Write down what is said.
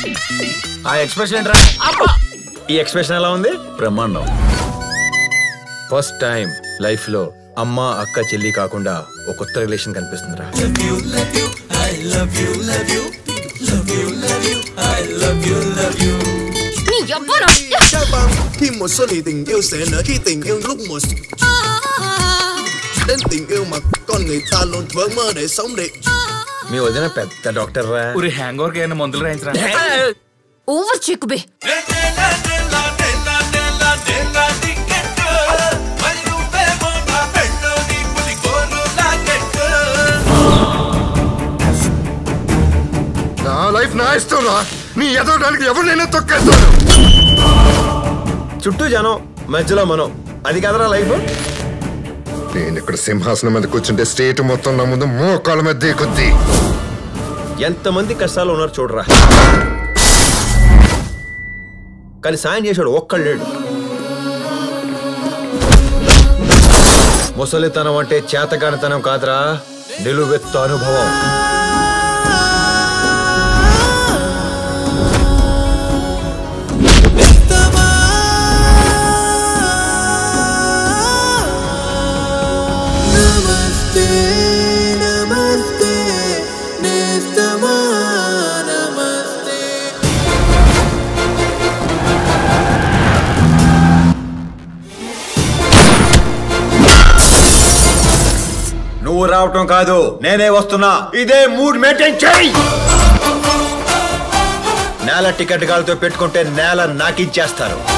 ఆ ఎక్స్ప్రెషన్ ఏంట్రా ఈ ఎక్స్ప్రెషన్ ఎలా ఉంది బ్రహ్మాండం ఫస్ట్ టైం లైఫ్ లో అమ్మ అక్క చెల్లి కాకుండా ఒక కొత్త రిలేషన్ కనిపిస్తుందిరా నీ ఎవ్వరు Chabang, khi mùa xuân thì tình yêu sẽ nở khi tình yêu lúc mùa xuân Đến tình yêu mà con người ta luôn vỡ mơ để sống để మీ వదిన పెద్ద డాక్టర్ రా ఊరి హ్యాంగ్ ఓవర్ ఏమైనా మందులు రాయించరా ఓవర్ చెక్ బే నా life నా ఇష్టం రా నీ ఎదవడానికి ఎవరినైనా తొక్కేస్తాను చుట్టూ జనం మధ్యలో మనం అది కదరా లైఫ్ నేను ఇక్కడ సింహాసనం మీద కూర్చుంటే స్టేట్ మొత్తం నా ముందు మోకాళ్ళ మీద దిగుద్ది ఎంతమంది కష్టాలు ఉన్నారు చూడరా కానీ సాయం చేశాడు ఒక్కడు లేడు ముసలితనం అంటే చేతకానితనం కాదురా నిలువెత్తు అనుభవం Namaste, namaste, Nestama, namaste నువ్వు రావటం కాదు నేనే వస్తున్నా ఇదే మూడ్ మెయింటైన్ చేయి నేల టికెట్ గాలితో పెట్టుకుంటే నేల నాకిచ్చేస్తారు